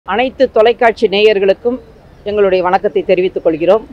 அனைத்து தொலைக்காட்சி நேயர்களுக்கும் எங்களுடைய வணக்கத்தை தெரிவித்துக் கொள்கிறோம்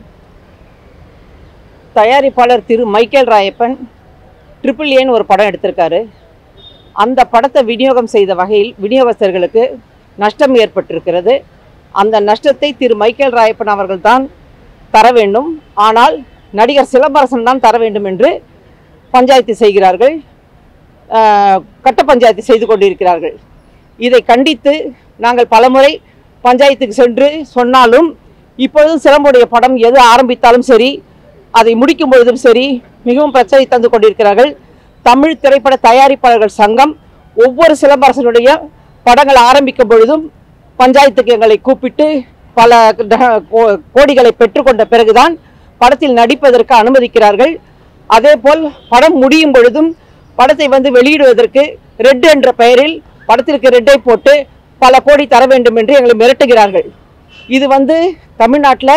தயாரிப்பாளர் திரு மைக்கேல் ராயப்பன் ட்ரிபிள் ஏன்னு ஒரு படம் எடுத்திருக்காரு அந்த படத்தை விநியோகம் செய்த வகையில் விநியோகஸ்தர்களுக்கு நஷ்டம் ஏற்பட்டிருக்கிறது அந்த நஷ்டத்தை திரு மைக்கேல் ராயப்பன் அவர்கள் தான் தர வேண்டும் ஆனால் நடிகர் சிலம்பரசன் தான் தர வேண்டும் என்று பஞ்சாயத்து செய்கிறார்கள் ஆஹ், கட்ட பஞ்சாயத்து செய்து கொண்டிருக்கிறார்கள் இதை கண்டித்து நாங்கள் பலமுறை பஞ்சாயத்துக்கு சென்று சொன்னாலும் இப்பொழுதும் சிலம்புடைய படம் எது ஆரம்பித்தாலும் சரி அதை முடிக்கும் பொழுதும் சரி மிகவும் பிரச்சனை தந்து கொண்டிருக்கிறார்கள் தமிழ் திரைப்பட தயாரிப்பாளர்கள் சங்கம் ஒவ்வொரு சிலம்பரசனுடைய படங்கள் ஆரம்பிக்கும் பொழுதும் பஞ்சாயத்துக்கு எங்களை கூப்பிட்டு பல ட- கோ- கோடிகளை பெற்றுக்கொண்ட பிறகுதான் படத்தில் நடிப்பதற்கு அனுமதிக்கிறார்கள் அதேபோல் படம் முடியும் பொழுதும் படத்தை வந்து வெளியிடுவதற்கு ரெட் என்ற பெயரில் படத்திற்கு ரெட்டை போட்டு பல கோடி தர வேண்டும் என்று எங்களை மிரட்டுகிறார்கள் இது வந்து தமிழ்நாட்டில்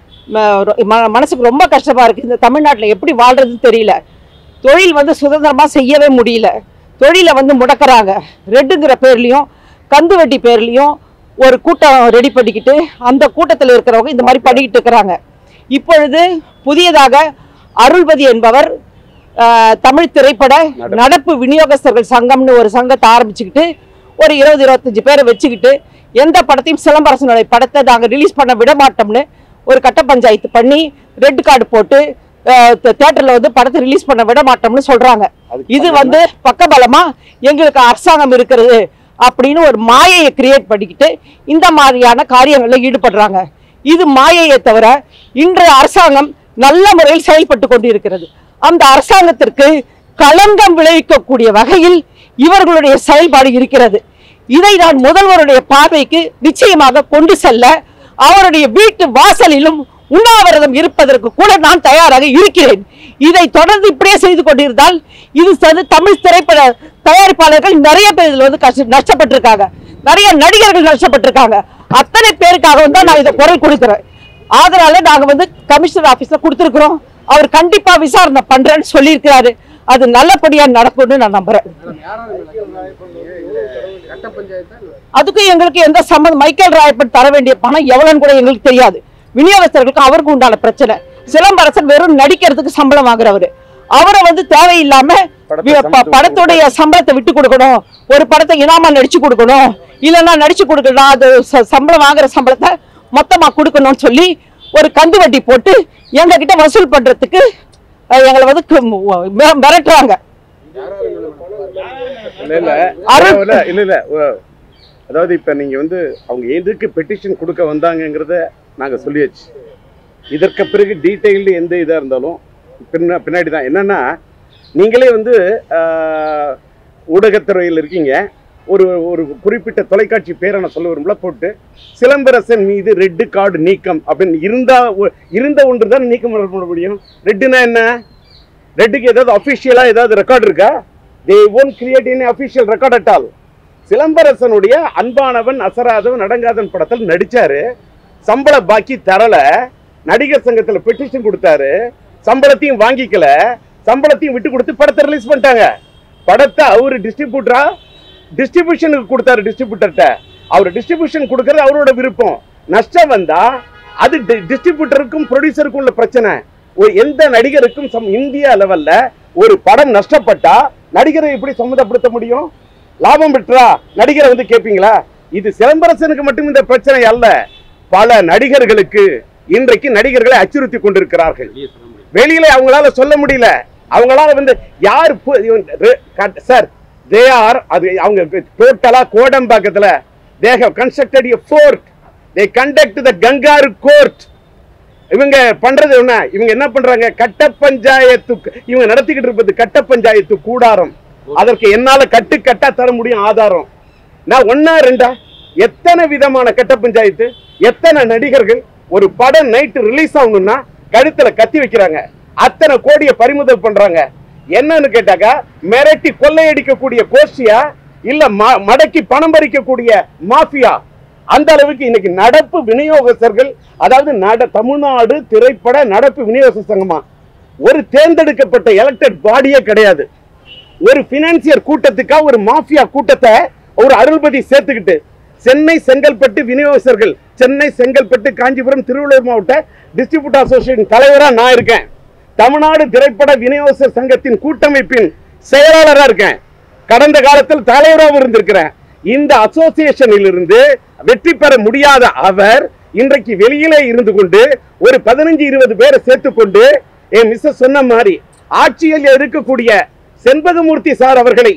மனசுக்கு ரொம்ப கஷ்டமாக இருக்குது இந்த தமிழ்நாட்டில் எப்படி வாழ்றதுன்னு தெரியல தொழில் வந்து சுதந்திரமாக செய்யவே முடியல தொழிலை வந்து முடக்கறாங்க ரெட்டுங்கிற பேர்லேயும் கந்து வெட்டி பேர்லேயும் ஒரு கூட்டம் ரெடி பண்ணிக்கிட்டு அந்த கூட்டத்தில் இருக்கிறவங்க இந்த மாதிரி பண்ணிக்கிட்டு இருக்கிறாங்க இப்பொழுது புதியதாக அருள்பதி என்பவர் ஆஹ், தமிழ் திரைப்பட நடப்பு விநியோகஸ்தர்கள் சங்கம்னு ஒரு சங்கத்தை ஆரம்பிச்சுக்கிட்டு ஒரு இருபது இருபத்தஞ்சு பேரை வச்சுக்கிட்டு எந்த படத்தையும் சிலம்பரசனுடைய படத்தை நாங்கள் ரிலீஸ் பண்ண விட மாட்டோம்னு ஒரு கட்ட பஞ்சாயத்து பண்ணி ரெட் கார்டு போட்டு தேட்டரில் வந்து படத்தை ரிலீஸ் பண்ண விட மாட்டோம்னு சொல்றாங்க இது வந்து பக்கபலமா எங்களுக்கு அரசாங்கம் இருக்கிறது அப்படின்னு ஒரு மாயையை கிரியேட் பண்ணிக்கிட்டு இந்த மாதிரியான காரியங்களில் ஈடுபடுறாங்க இது மாயையை தவிர இன்றைய அரசாங்கம் நல்ல முறையில் செயல்பட்டு கொண்டிருக்கிறது அந்த அரசாங்கத்திற்கு களங்கம் விளைவிக்கக்கூடிய வகையில் இவர்களுடைய செயல்பாடு இருக்கிறது இதை நான் முதல்வருடைய பார்வைக்கு நிச்சயமாக கொண்டு செல்ல அவருடைய வீட்டு வாசலிலும் உண்ணாவிரதம் இருப்பதற்கு கூட நான் தயாராக இருக்கிறேன் இதை தொடர்ந்து இப்படியே செய்து கொண்டிருந்தால் இது சது தமிழ் திரைப்பட தயாரிப்பாளர்கள் நிறைய பேர் இதில் வந்து கஷ்ட நஷ்டப்பட்டிருக்காங்க நிறைய நடிகர்கள் நஷ்டப்பட்டிருக்காங்க அத்தனை பேருக்காக தான் நான் இதை குரல் கொடுக்கிறேன் அதனால நாங்க வந்து கமிஷனர் ஆபீஸ்ல கொடுத்துருக்குறோம் அவர் கண்டிப்பா விசாரணை பண்றேன்னு சொல்லியிருக்கிறாரு அது நல்லபடியா நடக்கும்னு நான் நம்புறேன் கட்ட பஞ்சாயத்தா இல்ல? அதுக்கும் எங்களுக்கு எந்த சம்மந்தம் மைக்கேல் ராயப்பன் தர வேண்டிய பணம் எவ்வளவுன்னு கூட எங்களுக்கு தெரியாது விநியோகஸ்தர்களுக்கு அவருக்கு உண்டான பிரச்சனை சிலம்பரசன் வெறும் நடிக்கிறதுக்கு சம்பளம் வாங்குறவரு அவரை வந்து தேவையில்லாம படத்தை வி- ப- சமைச்சு படத்துடைய சம்பளத்தை விட்டு கொடுக்கணும் ஒரு படத்தை இனாமா நடிச்சு கொடுக்கணும் இல்லைன்னா நடிச்சு கொடுக்கணும் அது ச- சம்பளம் வாங்குற சம்பளத்தை மொத்தமா கொடுக்கணும்னு சொல்லி ஒரு கந்து வட்டி போட்டு எங்க கிட்ட வசூல் பண்றதுக்கு அஹ், எங்களை வந்து கு- மி- மிரட்டுறாங்க இல்ல இல்ல அருள் இல்ல இல்ல இல்ல ஓ, அதாவது இப்ப நீங்க வந்து அவங்க எதுக்கு பெட்டிஷன் கொடுக்க வந்தாங்கங்கிறத நாங்க சொல்லியாச்சு இதற்கு பிறகு டீட்டெயில்டு எந்த இதா இருந்தாலும் பின்ன பின்னாடி தான் என்னன்னா நீங்களே வந்து ஆஹ், ஊடகத்துறையில் இருக்கீங்க ஒரு ஒரு குறிப்பிட்ட தொலைக்காட்சி பேரை நான் சொல்ல விரும்பல போட்டு சிலம்பரசன் மீது ரெட்டு கார்டு நீக்கம் அப்படின்னு இருந்தா ஒ- இருந்த ஒன்று தான் நீக்கம் பண்ண முடியும் ரெட்டுனா என்ன ரெட்டுக்கு ஏதாவது அஃபிஷியலாக ஏதாவது ரெக்கார்ட் இருக்கா they won't create an official record at all சிலம்பரசனுடைய அன்பானவன் அசராதவன் அடங்காதவன் படத்தில் நடிச்சாரு சம்பள பாக்கி தரல நடிகர் சங்கத்தில் பெட்டிஷன் கொடுத்தாரு சம்பளத்தையும் வாங்கிக்கல சம்பளத்தையும் விட்டு கொடுத்து படத்தை ரிலீஸ் பண்ணிட்டாங்க படத்தை அவரு டிஸ்ட்ரிபியூட்டரா டிஸ்ட்ரிபியூஷனுக்கு கொடுத்தாரு டிஸ்ட்ரிபியூட்டர்கிட்ட அவர் டிஸ்ட்ரிபியூஷன் கொடுக்கறது அவரோட விருப்பம் நஷ்டம் வந்தா அது டிஸ்ட்ரிபியூட்டருக்கும் ப்ரொடியூசருக்கும் உள்ள பிரச்சனை ஒரு எந்த நடிகருக்கும் சம் இந்தியா லெவல்ல ஒரு படம் நஷ்டப்பட்டா நடிகரை எப்படி சம்மந்தப்படுத்த முடியும் லாபம் பெற்றா நடிகரை வந்து கேட்பீங்களா இது சிலம்பரசனுக்கு மட்டும் இந்த பிரச்சனை அல்ல பல நடிகர்களுக்கு இன்றைக்கு நடிகர்களை அச்சுறுத்தி கொண்டிருக்கிறார்கள் வெளியில அவங்களால சொல்ல முடியல அவங்களால வந்து யார் சார் தே ஆர் அது அவங்க டோட்டலா கோடம்பாக்கத்துல they have constructed a fort they conduct the kangaroo court இவங்க பண்றது என்ன இவங்க என்ன பண்றாங்க கட்ட பஞ்சாயத்து இவங்க நடத்திக்கிட்டு இருப்பது கட்ட பஞ்சாயத்து கூடாரம் அதற்கு என்னால கட்டு கட்டா தர முடியும் ஆதாரம் நான் ஒன்னா ரெண்டா எத்தனை விதமான கட்ட பஞ்சாயத்து எத்தனை நடிகர்கள் ஒரு படம் நைட்டு ரிலீஸ் ஆகணும்னா கழுத்துல கத்தி வைக்கிறாங்க அத்தனை கோடியை பறிமுதல் பண்றாங்க என்னன்னு கேட்டாக்கா மிரட்டி கொள்ளையடிக்கக்கூடிய கோஷ்டியா இல்ல ம- மடக்கி பணம் பறிக்கக்கூடிய மாஃபியா அந்த அளவுக்கு இன்னைக்கு நடப்பு விநியோகஸ்தர்கள் அதாவது நட தமிழ்நாடு திரைப்பட நடப்பு விநியோக சங்கமா ஒரு தேர்ந்தெடுக்கப்பட்ட எலெக்டட் பாடியே கிடையாது ஒரு பினான்சியர் கூட்டத்துக்கா ஒரு மாஃபியா கூட்டத்தை ஒரு அருள்பதி சேர்த்துக்கிட்டு சென்னை செங்கல்பட்டு விநியோகஸ்தர்கள் சென்னை செங்கல்பட்டு காஞ்சிபுரம் திருவள்ளூர் மாவட்ட டிஸ்ட்ரிபியூட்டர் அசோசியேஷன் தலைவரா நான் இருக்கேன் தமிழ்நாடு திரைப்பட விநியோகஸ்தர் சங்கத்தின் கூட்டமைப்பின் செயலாளரா இருக்கேன் கடந்த காலத்தில் தலைவராகவும் இருந்திருக்கிறேன் இந்த அசோசியேஷனில் இருந்து வெற்றி பெற முடியாத அவர் இன்றைக்கு வெளியிலே இருந்து கொண்டு ஒரு பதினஞ்சு இருபது பேரை சேர்த்துக்கொண்டு என் மிஸ்ஸஸ் சொன்ன மாதிரி ஆட்சியில் இருக்கக்கூடிய செண்பகமூர்த்தி சார் அவர்களை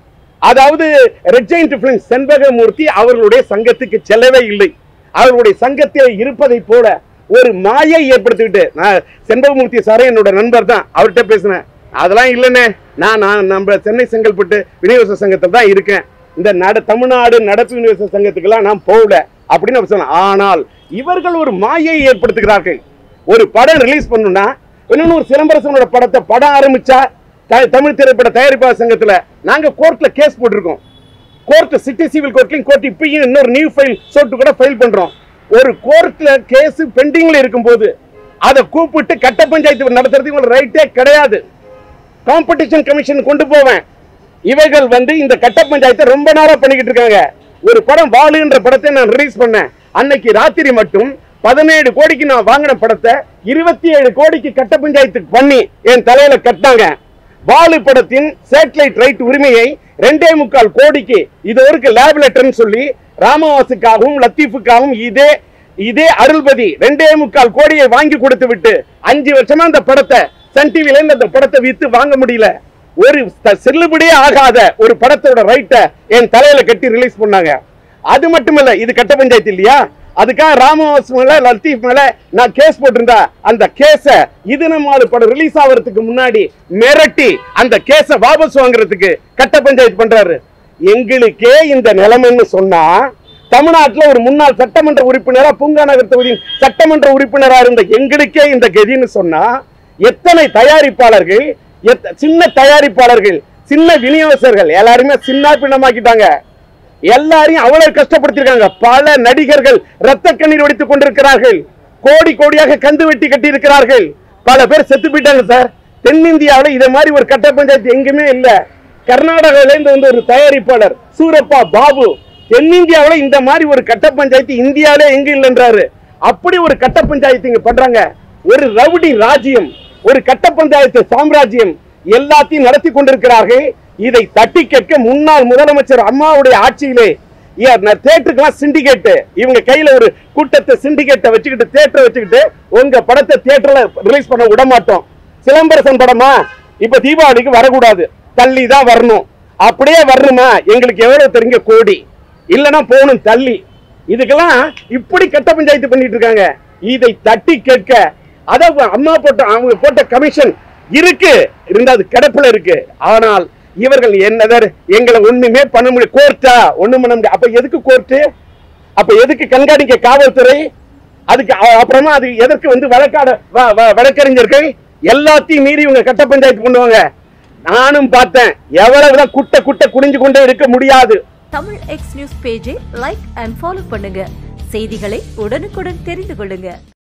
அதாவது ரெட் ஜெயிண்ட் பிலிம்ஸ் செண்பகமூர்த்தி அவர்களுடைய சங்கத்துக்கு செல்லவே இல்லை அவர்களுடைய சங்கத்தில் இருப்பதை போல ஒரு மாயை ஏற்படுத்திவிட்டு நான் செண்பகமூர்த்தி சாரே என்னோட நண்பர் தான் அவர்கிட்ட பேசினேன் அதெல்லாம் இல்லைண்ணே நான் நான் நம்ம சென்னை செங்கல்பட்டு விநியோக சங்கத்தில் தான் இருக்கேன் இந்த நட தமிழ்நாடு நடப்பு விநியோக சங்கத்துக்கெல்லாம் நான் போகல அப்படின்னு அவர் சொன்னேன் ஆனால் இவர்கள் ஒரு மாயை ஏற்படுத்துகிறார்கள் ஒரு படம் ரிலீஸ் பண்ணணும்னா இன்னொன்னு ஒரு சிலம்பரசனோட படத்தை படம் ஆரம்பிச்சா த- தமிழ் திரைப்பட தயாரிப்பாளர் சங்கத்துல நாங்க கோர்ட்ல கேஸ் போட்டிருக்கோம் கோர்ட் சிட்டி சிவில் கோர்ட்லயும் கோர்ட் இப்பயும் இன்னொரு நியூ ஃபைல் சோட்டு கூட ஃபைல் பண்றோம் ஒரு கோர்ட்ல கேஸ் பெண்டிங்ல இருக்கும்போது அதை கூப்பிட்டு கட்ட பஞ்சாயத்து நடத்துறதுக்கு உங்களுக்கு ரைட்டே கிடையாது காம்படிஷன் கமிஷன் கொண்டு போவேன் இவைகள் வந்து இந்த கட்ட பஞ்சாயத்தை ரொம்ப நேரம் பண்ணிக்கிட்டு இருக்காங்க ஒரு படம் வாளுன்ற படத்தை நான் ரிலீஸ் பண்ணேன் அன்னைக்கு ராத்திரி மட்டும் பதினேழு கோடிக்கு நான் வாங்கின படத்தை இருபத்தி ஏழு கோடிக்கு கட்ட பஞ்சாயத்துக்கு பண்ணி என் தலையில கட்டினாங்க வாலு படத்தின் சேட்டலைட் ரைட் உரிமையை ரெண்டே முக்கால் கோடிக்கு இது வரைக்கும் லேப் லெட்டர்னு சொல்லி ராமவாசுக்காகவும் லத்தீஃபுக்காகவும் இதே இதே அருள்பதி ரெண்டே முக்கால் கோடியை வாங்கி கொடுத்து விட்டு அஞ்சு வருஷமா அந்த படத்தை சன் டிவில இருந்து அந்த படத்தை வித்து வாங்க முடியல ஒரு த- செல்லுபடியே ஆகாத ஒரு படத்தோட ரைட்டை என் தலையில கட்டி ரிலீஸ் பண்ணாங்க அது மட்டுமல்ல இது கட்ட பஞ்சாயத்து இல்லையா அதுக்காக ராமவாஸ் மேல லத்தீப் மேல நான் கேஸ் போட்டிருந்தா அந்த கேஸ இது நம்ம படம் ரிலீஸ் ஆகிறதுக்கு முன்னாடி மிரட்டி அந்த கேஸ வாபஸ் வாங்குறதுக்கு கட்ட பஞ்சாயத்து பண்றாரு எங்களுக்கே இந்த நிலைமைன்னு சொன்னா தமிழ்நாட்டுல ஒரு முன்னாள் சட்டமன்ற உறுப்பினரா பூங்கா நகர் தொகுதியின் சட்டமன்ற உறுப்பினரா இருந்த எங்களுக்கே இந்த கதின்னு சொன்னா எத்தனை தயாரிப்பாளர்கள் எத்த- சின்ன தயாரிப்பாளர்கள் சின்ன விநியோகஸ்தர்கள் எல்லாருமே சின்ன பின்னமாக்கிட்டாங்க எல்லாரையும் அவ்வளவு கஷ்டப்படுத்திருக்காங்க பல நடிகர்கள் ரத்த கண்ணீர் வடித்துக் கொண்டிருக்கிறார்கள் கோடி கோடியாக கந்து வெட்டி கட்டி இருக்கிறார்கள் பல பேர் செத்து போயிட்டாங்க சார் தென்னிந்தியாவில் இதை மாதிரி ஒரு கட்ட பஞ்சாயத்து எங்குமே இல்ல கர்நாடகாவில இருந்து வந்து ஒரு தயாரிப்பாளர் சூரப்பா பாபு தென்னிந்தியாவில் இந்த மாதிரி ஒரு கட்ட பஞ்சாயத்து இந்தியாவிலே எங்க இல்லைன்றாரு அப்படி ஒரு கட்ட பஞ்சாயத்து இங்க பண்றாங்க ஒரு ரவுடி ராஜ்யம் ஒரு கட்ட பஞ்சாயத்து சாம்ராஜ்யம் எல்லாத்தையும் நடத்தி கொண்டிருக்கிறார்கள் இதை தட்டி கேட்க முன்னாள் முதலமைச்சர் அம்மாவுடைய ஆட்சியிலே தேட்டருக்கெல்லாம் சிண்டிகேட் இவங்க கையில ஒரு கூட்டத்தை சிண்டிகேட்டை வச்சுக்கிட்டு தேட்டரை வச்சுக்கிட்டு உங்க படத்தை தியேட்டர்ல ரிலீஸ் பண்ண விட மாட்டோம் சிலம்பரசன் படமா இப்ப தீபாவளிக்கு வரக்கூடாது தள்ளி தான் வரணும் அப்படியே வரணுமா எங்களுக்கு எவ்வளவு தெரிஞ்ச கோடி இல்லைன்னா போகணும் தள்ளி இதுக்கெல்லாம் இப்படி கட்ட பஞ்சாயத்து பண்ணிட்டு இருக்காங்க இதை தட்டி கேட்க அத அம்மா போட்ட அவங்க போட்ட கமிஷன் இருக்கு இருந்தா அது கிடப்புல இருக்கு ஆனால் இவர்கள் என்னதர் எங்களை ஒண்ணுமே பண்ண முடியும் கோர்ட்டா ஒண்ணும் பண்ண முடியும் அப்ப எதுக்கு கோர்ட்டு அப்ப எதுக்கு கண்காணிக்க காவல்துறை அதுக்கு அ- அப்புறமா அது எதற்கு வந்து வழக்காட வ- வ- வழக்கறிஞர்கள் எல்லாத்தையும் மீறி இவங்க கட்ட பஞ்சாயத்து பண்ணுவாங்க நானும் பார்த்தேன் எவ்வளவுதான் குட்ட குட்ட குனிஞ்சு கொண்டே இருக்க முடியாது தமிழ் எக்ஸ் நியூஸ் பேஜை லைக் அண்ட் ஃபாலோ பண்ணுங்க செய்திகளை உடனுக்குடன் தெரிந்து கொள்ளுங்க